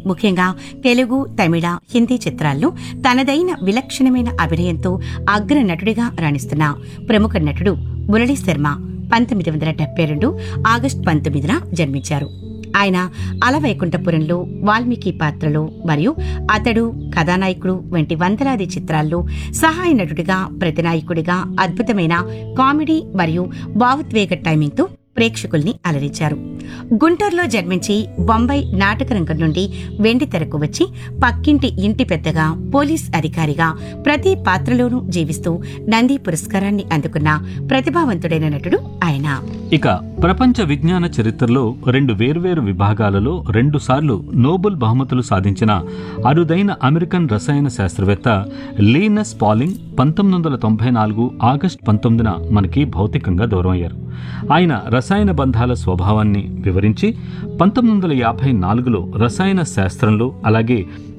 ముఖ్యంగా తెలుగు తమిళ హిందీ చిత్రాల్లో తనదైన విలక్షణమైన అభినయంతో అగ్ర నటుడిగా రాణిస్తున్న ప్రముఖ నటుడు మురళీ శర్మ పంతొమ్మిది వందల డెబ్బై రెండు ఆగస్టు పంతొమ్మిదిన జన్మించారు ఆయన అలవైకుంఠపురంలో వాల్మీకి పాత్రలో మరియు అతడు కథానాయకుడు వంటి వందలాది చిత్రాల్లో సహాయ నటుడిగా ప్రతినాయకుడిగా అద్భుతమైన కామెడీ మరియు భావోద్వేగ టైమింగ్తో ప్రేక్షకుల్ని అలరించారు గుంటూరులో జన్మించి బొంబాయి నాటక రంగం నుండి వెండి తెరకు వచ్చి పక్కింటి ఇంటి పెద్దగా పోలీస్ అధికారిగా ప్రతి పాత్రలోనూ జీవిస్తూ నంది పురస్కారాన్ని అందుకున్న ప్రతిభావంతుడైన నటుడు ఆయన ఇక ప్రపంచ విజ్ఞాన చరిత్రలో రెండు వేర్వేరు విభాగాలలో రెండుసార్లు నోబెల్ బహుమతులు సాధించిన అరుదైన అమెరికన్ రసాయన శాస్త్రవేత్త లీనస్ పాలింగ్ పంతొమ్మిది వందల తొంభై నాలుగు ఆగస్టు పంతొమ్మిదిన మనకి భౌతికంగా దూరం అయ్యారు ఆయన రసాయన బంధాల స్వభావాన్ని వివరించి పంతొమ్మిది వందల యాభై నాలుగులో రసాయన శాస్త్రంలో అలాగే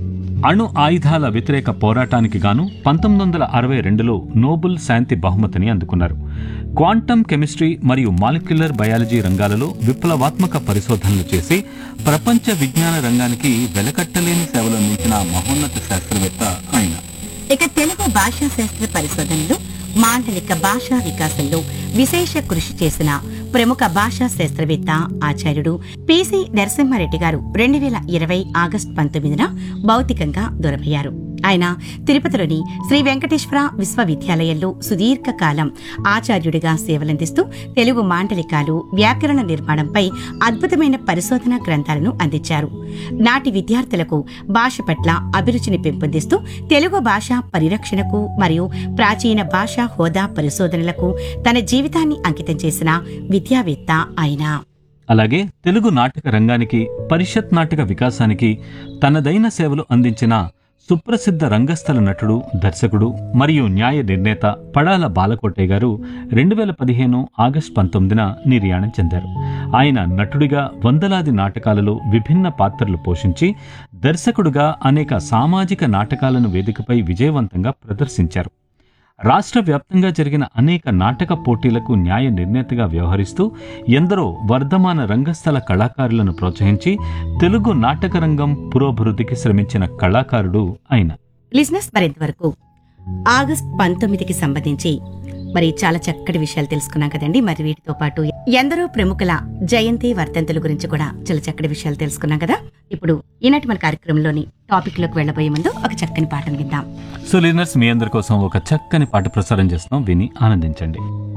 అణు ఆయుధాల వ్యతిరేక పోరాటానికి గాను పంతొమ్మిది వందల అరవై రెండులో నోబెల్ శాంతి బహుమతిని అందుకున్నారు క్వాంటమ్ కెమిస్ట్రీ మరియు మాలిక్యులర్ బయాలజీ రంగాలలో విప్లవాత్మక పరిశోధనలు చేసి ప్రపంచ విజ్ఞాన రంగానికి వెలకట్టలేని సేవలు అందించిన మహోన్నత శాస్త్రవేత్త ఆయన ఇక తెలుగు భాషా శాస్త్ర పరిశోధనలో మాండలిక భాషా వికాసంలో విశేష కృషి చేసిన ప్రముఖ భాషా శాస్త్రవేత్త ఆచార్యుడు పిసి నరసింహారెడ్డి గారు రెండు వేల ఇరవై ఆగస్టు పంతొమ్మిదిన భౌతికంగా దూరమయ్యారు ఆయన తిరుపతిలోని శ్రీ వెంకటేశ్వర విశ్వవిద్యాలయంలో సుదీర్ఘకాలం ఆచార్యుడిగా సేవలందిస్తూ తెలుగు మాండలికాలు వ్యాకరణ నిర్మాణంపై అద్భుతమైన పరిశోధన గ్రంథాలను అందించారు నాటి విద్యార్థులకు భాష పట్ల అభిరుచిని పెంపొందిస్తూ తెలుగు భాష పరిరక్షణకు మరియు ప్రాచీన భాషా హోదా పరిశోధనలకు తన జీవితాన్ని అంకితం చేసిన విద్యావేత్త ఆయన అలాగే తెలుగు నాటక రంగానికి పరిషత్ నాటక వికాసానికి తనదైన సేవలు అందించిన సుప్రసిద్ధ రంగస్థల నటుడు దర్శకుడు మరియు న్యాయ నిర్ణేత పడాల బాలకోటయ్య గారు రెండు వేల పదిహేను ఆగస్టు పంతొమ్మిదిన నిర్యాణం చెందారు ఆయన నటుడిగా వందలాది నాటకాలలో విభిన్న పాత్రలు పోషించి దర్శకుడుగా అనేక సామాజిక నాటకాలను వేదికపై విజయవంతంగా ప్రదర్శించారు రాష్ట్ర వ్యాప్తంగా జరిగిన అనేక నాటక పోటీలకు న్యాయ నిర్ణేతగా వ్యవహరిస్తూ ఎందరో వర్ధమాన రంగస్థల కళాకారులను ప్రోత్సహించి తెలుగు నాటక రంగం పురోభివృద్ధికి శ్రమించిన కళాకారుడు ఆయన లిజినెస్ మరింతవరకు ఆగస్ట్ పంతొమ్మిదికి సంబంధించి మరి చాలా చక్కటి విషయాలు తెలుసుకున్నాం కదండి మరి వీటితో పాటు ఎందరో ప్రముఖుల జయంతి వర్ధంతుల గురించి కూడా చాలా చక్కటి విషయాలు తెలుసుకున్నాం కదా ఇప్పుడు ఈనాటి మన కార్యక్రమంలోని టాపిక్ లోకి వెళ్లబోయే ముందు ఒక చక్కని పాటను విందాం సో లిజనర్స్ మీ అందరి కోసం ఒక చక్కని పాట ప్రసారం చేస్తున్నాం విని ఆనందించండి